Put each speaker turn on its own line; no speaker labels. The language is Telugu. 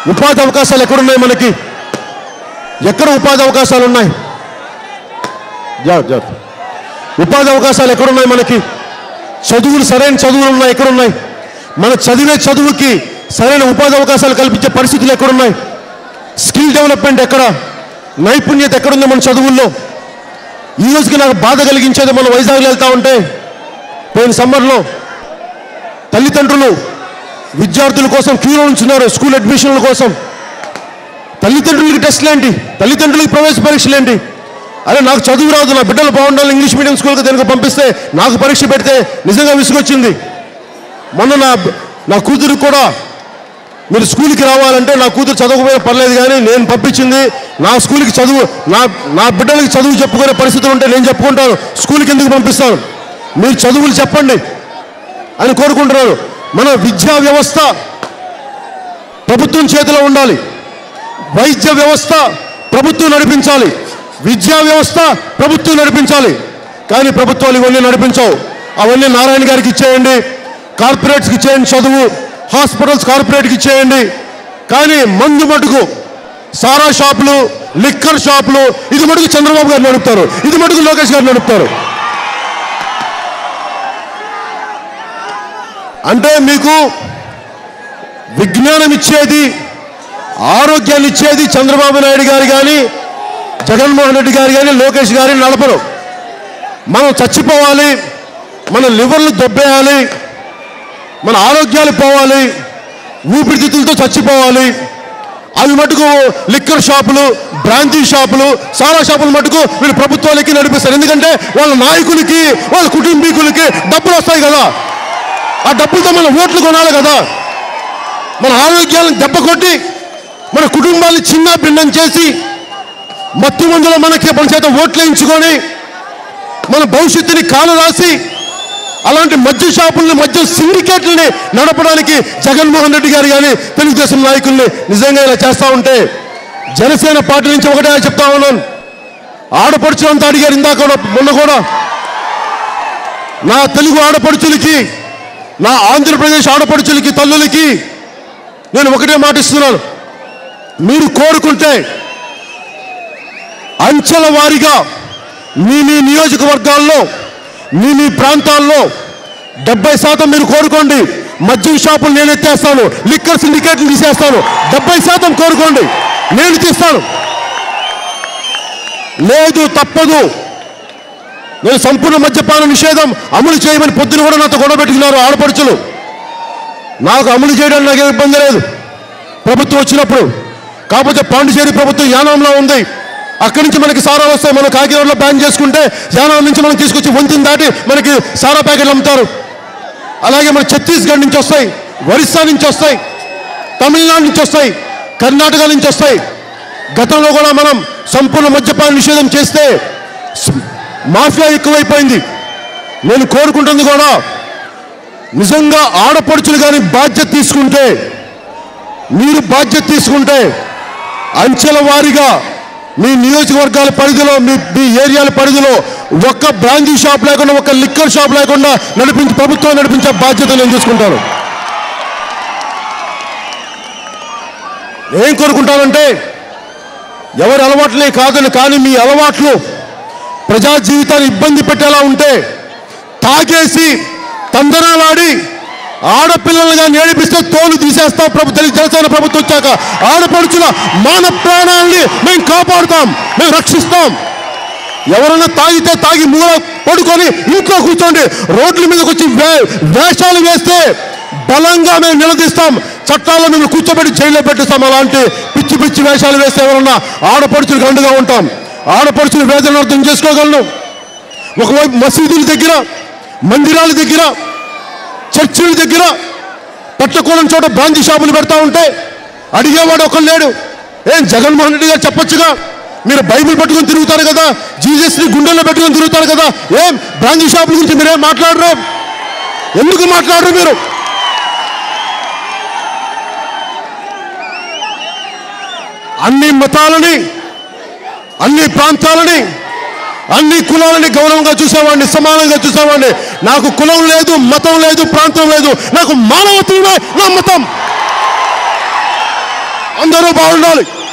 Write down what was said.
ఉపాధి అవకాశాలు ఎక్కడున్నాయి మనకి ఎక్కడ ఉపాధి అవకాశాలు ఉన్నాయి జాగ్రత్త, జాగ్రత్త. ఉపాధి అవకాశాలు ఎక్కడున్నాయి మనకి చదువులు సరైన చదువులు ఉన్నాయి ఎక్కడున్నాయి మన చదివే చదువుకి సరైన ఉపాధి అవకాశాలు కల్పించే పరిస్థితులు ఎక్కడున్నాయి స్కిల్ డెవలప్మెంట్ ఎక్కడ నైపుణ్యత ఎక్కడుంది మన చదువుల్లో ఈ రోజుకి నాకు బాధ కలిగించేది మనం వైజాగ్లో వెళ్తా ఉంటే పోయిన సమ్మర్లో తల్లిదండ్రులు విద్యార్థుల కోసం క్యూలో ఉంచున్నారు స్కూల్ అడ్మిషన్ల కోసం తల్లిదండ్రులకి టెస్టులు ఏంటి తల్లిదండ్రులకి ప్రవేశ పరీక్షలు ఏంటి అరే నాకు చదువు రాదు నా బిడ్డలు బాగుండాలి ఇంగ్లీష్ మీడియం స్కూల్కి దేనికి పంపిస్తే నాకు పరీక్ష పెడితే నిజంగా విసుగొచ్చింది మొన్న నా నా కూతురికి కూడా మీరు స్కూల్కి రావాలంటే నా కూతురు చదవకపోయినా పర్లేదు కానీ నేను పంపించింది నా స్కూల్కి చదువు నా నా బిడ్డలకి చదువు చెప్పుకునే పరిస్థితులు ఉంటే నేను చెప్పుకుంటాను స్కూల్కి ఎందుకు పంపిస్తాను మీరు చదువులు చెప్పండి అని కోరుకుంటున్నాను మన విద్యా వ్యవస్థ ప్రభుత్వం చేతిలో ఉండాలి వైద్య వ్యవస్థ ప్రభుత్వం నడిపించాలి విద్యా వ్యవస్థ ప్రభుత్వం నడిపించాలి కానీ ప్రభుత్వాలు ఇవన్నీ నడిపించవు అవన్నీ నారాయణ గారికి ఇచ్చేయండి కార్పొరేట్స్కి ఇచ్చేయండి చదువు హాస్పిటల్స్ కార్పొరేట్కి ఇచ్చేయండి కానీ మందు మటుకు సారా షాపులు లిక్కర్ షాపులు ఇది మటుకు చంద్రబాబు గారు నడుపుతారు ఇది మటుకు లోకేష్ గారు నడుపుతారు అంటే మీకు విజ్ఞానం ఇచ్చేది ఆరోగ్యాన్ని ఇచ్చేది చంద్రబాబు నాయుడు గారు కానీ జగన్మోహన్ రెడ్డి గారు కానీ లోకేష్ గారి నడపరు మనం చచ్చిపోవాలి మన లివర్లు దొబ్బేయాలి మన ఆరోగ్యాలు పోవాలి ఊపిరితిత్తులతో చచ్చిపోవాలి అవి మటుకు లిక్కర్ షాపులు బ్రాంతి షాపులు సారా షాపులు మటుకు వీళ్ళు ప్రభుత్వాలకి నడిపిస్తారు ఎందుకంటే వాళ్ళ నాయకులకి వాళ్ళ కుటుంబీకులకి డబ్బులు వస్తాయి కదా ఆ డబ్బులతో మన ఓట్లు కొనాలి కదా మన ఆరోగ్యాలను దెబ్బ కొట్టి మన కుటుంబాన్ని చిన్న భిన్నం చేసి మత్తు మందులో మనకి మన చేత ఓట్లు వేయించుకొని మన భవిష్యత్తుని కాలు రాసి అలాంటి మద్య షాపుల్ని మద్య సిండికేట్లని నడపడానికి జగన్మోహన్ రెడ్డి గారు కానీ తెలుగుదేశం నాయకుల్ని నిజంగా ఇలా చేస్తా ఉంటే జనసేన పార్టీ నుంచి ఒకటే చెప్తా ఉన్నాను ఆడపడుచులంతా అడిగారు ఇందాక కూడా మొన్న కూడా నా తెలుగు ఆడపడుచులకి నా ఆంధ్రప్రదేశ్ ఆడపడుచులకి తల్లులకి నేను ఒకటే మాటిస్తున్నాను మీరు కోరుకుంటే అంచెల వారీగా మీ మీ నియోజకవర్గాల్లో మీ మీ ప్రాంతాల్లో డెబ్బై శాతం మీరు కోరుకోండి మద్యం షాపులు నేను ఎత్తేస్తాను లిక్కర్ సిండికేట్లు తీసేస్తాను డెబ్బై శాతం కోరుకోండి నేను తీస్తాను లేదు తప్పదు నేను సంపూర్ణ మద్యపాన నిషేధం అమలు చేయమని పొద్దున కూడా నాతో గొడవ పెట్టుకున్నారు ఆడపడుచులు నాకు అమలు చేయడానికి నాకేం ఇబ్బంది లేదు ప్రభుత్వం వచ్చినప్పుడు కాకపోతే పాండిచేరి ప్రభుత్వం యానంలో ఉంది అక్కడి నుంచి మనకి సారా వస్తాయి మనం కాకినాడలో బ్యాన్ చేసుకుంటే యానం నుంచి మనం తీసుకొచ్చి వంతిని దాటి మనకి సారా ప్యాకెట్లు అమ్ముతారు అలాగే మన ఛత్తీస్గఢ్ నుంచి వస్తాయి ఒరిస్సా నుంచి వస్తాయి తమిళనాడు నుంచి వస్తాయి కర్ణాటక నుంచి వస్తాయి గతంలో కూడా మనం సంపూర్ణ మద్యపాన నిషేధం చేస్తే స్- మాఫియా ఎక్కువైపోయింది నేను కోరుకుంటుంది కూడా నిజంగా ఆడపడుచులు కానీ బాధ్యత తీసుకుంటే మీరు బాధ్యత తీసుకుంటే అంచెల వారీగా మీ నియోజకవర్గాల పరిధిలో మీ మీ ఏరియాల పరిధిలో ఒక్క బ్రాంచీ షాప్ లేకుండా ఒక్క లిక్కర్ షాప్ లేకుండా నడిపించి ప్రభుత్వం నడిపించే బాధ్యత నేను తీసుకుంటాను ఏం కోరుకుంటానంటే ఎవరి అలవాట్లే కాదని కానీ మీ అలవాట్లు ప్రజా జీవితాన్ని ఇబ్బంది పెట్టేలా ఉంటే తాగేసి తందనాలాడి ఆడపిల్లలుగా నేడిపిస్తే తోలు తీసేస్తాం ప్రభు తెలుగు జనసేన ప్రభుత్వం వచ్చాక ఆడపడుచుల మాన ప్రాణాలని మేము కాపాడుతాం మేము రక్షిస్తాం ఎవరైనా తాగితే తాగి మూల పడుకొని ఇంట్లో కూర్చోండి రోడ్ల మీదకి వచ్చి వే- వేషాలు వేస్తే బలంగా మేము నిలదీస్తాం చట్టాల్లో మేము కూర్చోబెట్టి జైల్లో పెట్టిస్తాం అలాంటి పిచ్చి పిచ్చి వేషాలు వేస్తే ఎవరన్నా ఆడపడుచులకు అండుగా ఉంటాం ఆడపడుచులు వేదన అర్థం చేసుకోగలను ఒకవైపు మసీదుల దగ్గర మందిరాల దగ్గర చర్చిల దగ్గర పట్టకూడని చోట బ్రాంతి షాపులు పెడతా ఉంటే అడిగేవాడు ఒకరు లేడు ఏం జగన్మోహన్ రెడ్డి గారు చెప్పొచ్చుగా మీరు బైబిల్ పట్టుకొని తిరుగుతారు కదా జీసస్ని గుండెల్లో పెట్టుకొని తిరుగుతారు కదా ఏం బ్రాంతి షాపుల గురించి మీరేం మాట్లాడరు ఎందుకు మాట్లాడరు మీరు అన్ని మతాలని అన్ని ప్రాంతాలని అన్ని కులాలని గౌరవంగా చూసేవాడిని సమానంగా చూసేవాడిని నాకు కులం లేదు మతం లేదు ప్రాంతం లేదు నాకు మానవత్వమే నా మతం అందరూ బాగుండాలి